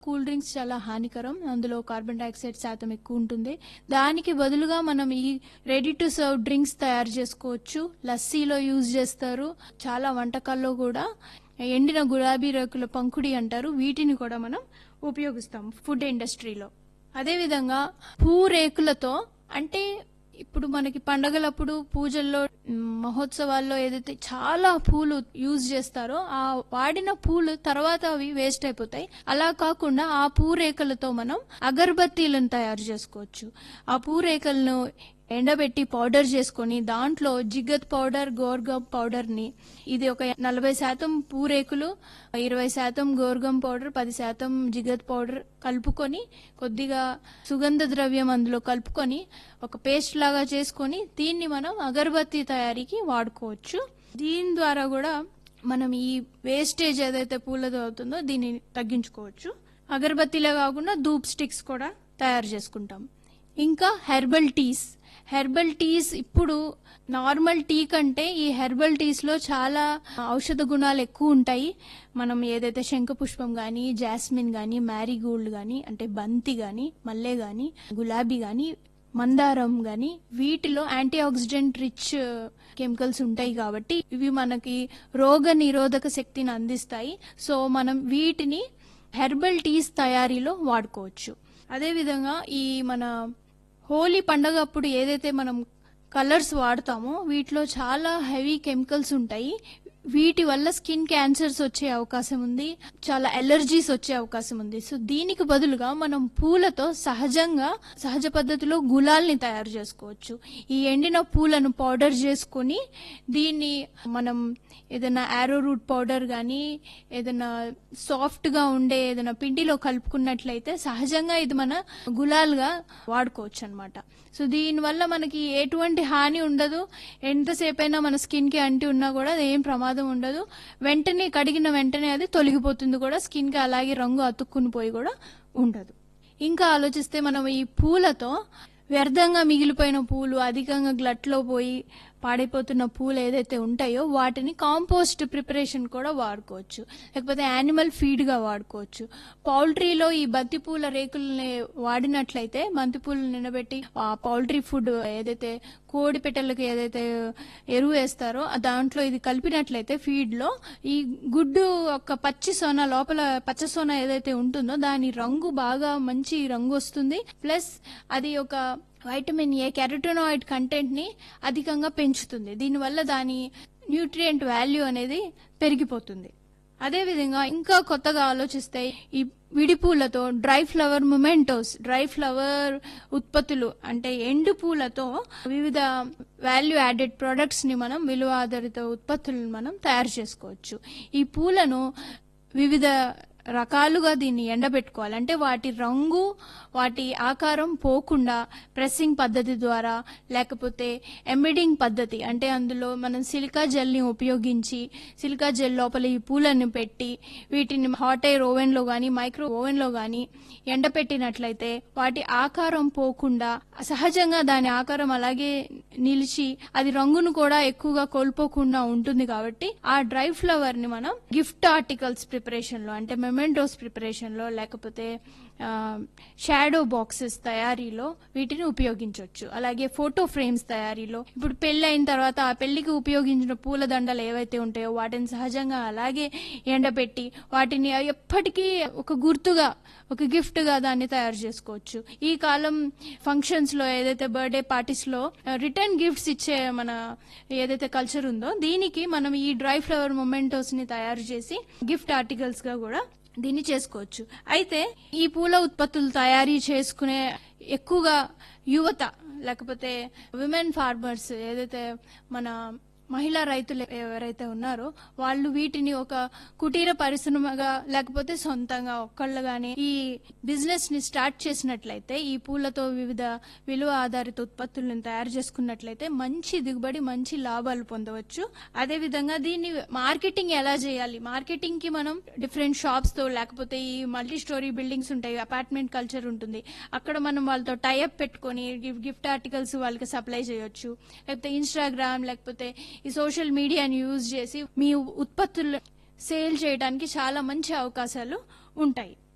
cool drinks చాలా హానికరం అందులో కార్బన్ డైఆక్సైడ్ శాతం ఎక్కువ ఉంటుంది దానికి బదులుగా మనం ఈ రెడీ టు సర్వ్ డ్రింక్స్ తయారు చేసుకోవచ్చు లస్సీలో యూజ్ చేస్తారు చాలా వంటకాల్లో కూడా ఎండిన గులాబీ రేకుల పంకుడి అంటారు వీటిని కూడా మనం ఉపయోగిస్తాం ఫుడ్ ఇండస్ట్రీలో అదేవిధంగా పూ రేకులతో అంటే ఇప్పుడు మనకి పండగలప్పుడు పూజల్లో మ్, మహోత్సవాల్లో ఏదైతే చాలా పూలు యూజ్ చేస్తారో ఆ వాడిన పూలు తర్వాత అవి వేస్ట్ అయిపోతాయి అలా కాకుండా ఆ పూరేకలతో మనం అగరబత్తీలను తయారు చేసుకోవచ్చు ఆ పూరేకలను ఎండబెట్టి పౌడర్ చేసుకొని దాంట్లో జిగత్ పౌడర్ గోర్గం పౌడర్ ని ఇది ఒక నలభై శాతం పూరేకులు ఇరవై శాతం గోర్గం పౌడర్ పది శాతం జిగత్ పౌడర్ కలుపుకొని కొద్దిగా సుగంధ ద్రవ్యం అందులో కలుపుకొని ఒక పేస్ట్ లాగా చేసుకొని దీన్ని మనం అగరబత్తి తయారీకి వాడుకోవచ్చు దీని ద్వారా కూడా మనం ఈ వేస్టేజ్ ఏదైతే పూలతో అవుతుందో దీన్ని తగ్గించుకోవచ్చు అగరబత్తిలే కాకుండా ధూప్ స్టిక్స్ కూడా తయారు చేసుకుంటాం ఇంకా హెర్బల్ టీస్ హెర్బల్ టీస్ ఇప్పుడు నార్మల్ టీ కంటే ఈ హెర్బల్ టీస్ లో చాలా ఔషధ గుణాలు ఎక్కువ ఉంటాయి మనం ఏదైతే శంఖపుష్పం గాని జాస్మిన్ గాని మ్యారీగోల్డ్ గాని అంటే బంతి గాని మల్లె గాని గులాబీ గాని మందారం గాని వీటిలో యాంటీ ఆక్సిడెంట్ రిచ్ కెమికల్స్ ఉంటాయి కాబట్టి ఇవి మనకి రోగ నిరోధక శక్తిని అందిస్తాయి సో మనం వీటిని హెర్బల్ టీస్ తయారీలో వాడుకోవచ్చు అదేవిధంగా ఈ మన హోలీ పండగ అప్పుడు ఏదైతే మనం కలర్స్ వాడతామో వీటిలో చాలా హెవీ కెమికల్స్ ఉంటాయి వీటి వల్ల స్కిన్ క్యాన్సర్స్ వచ్చే అవకాశం ఉంది చాలా ఎలర్జీస్ వచ్చే అవకాశం ఉంది సో దీనికి బదులుగా మనం పూలతో సహజంగా సహజ పద్ధతిలో గులాల్ని తయారు చేసుకోవచ్చు ఈ ఎండిన పూలను పౌడర్ చేసుకొని దీన్ని మనం ఏదైనా యారో రూట్ పౌడర్ కానీ ఏదైనా సాఫ్ట్ గా ఉండే ఏదైనా పిండిలో కలుపుకున్నట్లయితే సహజంగా ఇది మన గులాల్గా వాడుకోవచ్చు అనమాట సో దీనివల్ల మనకి ఎటువంటి హాని ఉండదు ఎంతసేపు అయినా మన స్కిన్ కి అంటి ఉన్నా కూడా అది ఏం ప్రమాదం ఉండదు వెంటనే కడిగిన వెంటనే అది తొలగిపోతుంది కూడా స్కిన్ కి అలాగే రంగు అతుక్కుని పోయి కూడా ఉండదు ఇంకా ఆలోచిస్తే మనం ఈ పూలతో వ్యర్థంగా మిగిలిపోయిన పూలు అధికంగా గ్లట్లో పోయి పాడైపోతున్న పూలు ఏదైతే ఉంటాయో వాటిని కాంపోస్ట్ ప్రిపరేషన్ కూడా వాడుకోవచ్చు లేకపోతే యానిమల్ ఫీడ్ గా వాడుకోవచ్చు పౌల్ట్రీలో ఈ బంతి పూల రేకుల్ని వాడినట్లయితే బంతి పూలు నిలబెట్టి ఆ పౌల్ట్రీ ఫుడ్ ఏదైతే కోడి పెట్టెలకు ఏదైతే ఎరువు వేస్తారో ఆ దాంట్లో ఇది కలిపినట్లయితే ఫీడ్ లో ఈ గుడ్డు ఒక పచ్చి సోన లోపల పచ్చ సోన ఏదైతే ఉంటుందో దాని రంగు బాగా మంచి రంగు వస్తుంది ప్లస్ అది ఒక వైటమిన్ ఏ కెరటోనాయిడ్ కంటెంట్ ని అధికంగా పెంచుతుంది దీనివల్ల దాని న్యూట్రియంట్ వాల్యూ అనేది పెరిగిపోతుంది అదేవిధంగా ఇంకా కొత్తగా ఆలోచిస్తే ఈ విడి పూలతో dry flower mementos dry flower ఉత్పత్తులు అంటే ఎండు పూలతో వివిధ వాల్యూ యాడెడ్ ప్రొడక్ట్స్ ని మనం విలువ ఆధారిత ఉత్పత్తులను మనం తయారు చేసుకోవచ్చు ఈ పూలను వివిధ రకాలుగా దీన్ని ఎండబెట్టుకోవాలి అంటే వాటి రంగు వాటి ఆకారం పోకుండా ప్రెస్సింగ్ పద్ధతి ద్వారా లేకపోతే ఎంబెడింగ్ పద్ధతి అంటే అందులో మనం సిలికా జెల్ని ఉపయోగించి సిలికా జెల్ లోపల ఈ పూలను పెట్టి వీటిని హాట్ ఎయిర్ ఓవెన్లో కానీ మైక్రో ఓవెన్లో కానీ ఎండపెట్టినట్లయితే వాటి ఆకారం పోకుండా సహజంగా దాని ఆకారం అలాగే నిలిచి అది రంగును కూడా ఎక్కువగా కోల్పోకుండా ఉంటుంది కాబట్టి ఆ డ్రై ఫ్లవర్ ని మనం గిఫ్ట్ ఆర్టికల్స్ ప్రిపరేషన్ లో అంటే మెమెంటోస్ ప్రిపరేషన్ లో లేకపోతే షాడో బాక్సెస్ తయారీలో వీటిని ఉపయోగించవచ్చు అలాగే ఫోటో ఫ్రేమ్స్ తయారీలో ఇప్పుడు పెళ్లి అయిన తర్వాత ఆ పెళ్లికి ఉపయోగించిన పూల దండలు ఏవైతే ఉంటాయో వాటిని సహజంగా అలాగే ఎండబెట్టి వాటిని ఎప్పటికీ ఒక గుర్తుగా ఒక గిఫ్ట్ గా దాన్ని తయారు చేసుకోవచ్చు ఈ కాలం ఫంక్షన్స్ లో ఏదైతే బర్త్డే పార్టీస్ లో రిటర్న్ గిఫ్ట్స్ ఇచ్చే మన ఏదైతే కల్చర్ ఉందో దీనికి మనం ఈ డ్రై ఫ్లవర్ మొమెంటోస్ ని తయారు చేసి గిఫ్ట్ ఆర్టికల్స్ గా కూడా దీన్ని చేసుకోవచ్చు అయితే ఈ పూల ఉత్పత్తులు తయారీ చేసుకునే ఎక్కువగా యువత లేకపోతే విమెన్ ఫార్మర్స్ ఏదైతే మన మహిళా రైతులు ఎవరైతే ఉన్నారో వాళ్ళు వీటిని ఒక కుటీర పరిశ్రమగా లేకపోతే సొంతంగా ఒక్కళ్ళగానే ఈ బిజినెస్ ని స్టార్ట్ చేసినట్లయితే ఈ పూలతో వివిధ విలువ ఆధారిత ఉత్పత్తులను తయారు చేసుకున్నట్లయితే మంచి దిగుబడి మంచి లాభాలు పొందవచ్చు అదే విధంగా దీన్ని మార్కెటింగ్ ఎలా చేయాలి మార్కెటింగ్ కి మనం డిఫరెంట్ షాప్స్ తో లేకపోతే ఈ మల్టీ స్టోరీ బిల్డింగ్స్ ఉంటాయి అపార్ట్మెంట్ కల్చర్ ఉంటుంది అక్కడ మనం వాళ్ళతో టైఅప్ పెట్టుకొని గిఫ్ట్ ఆర్టికల్స్ వాళ్ళకి సప్లై చేయొచ్చు లేకపోతే ఇన్స్టాగ్రామ్ లేకపోతే ఈ సోషల్ మీడియాని యూజ్ చేసి మీ ఉత్పత్తులు సేల్ చేయడానికి చాలా మంచి అవకాశాలు ఉంటాయి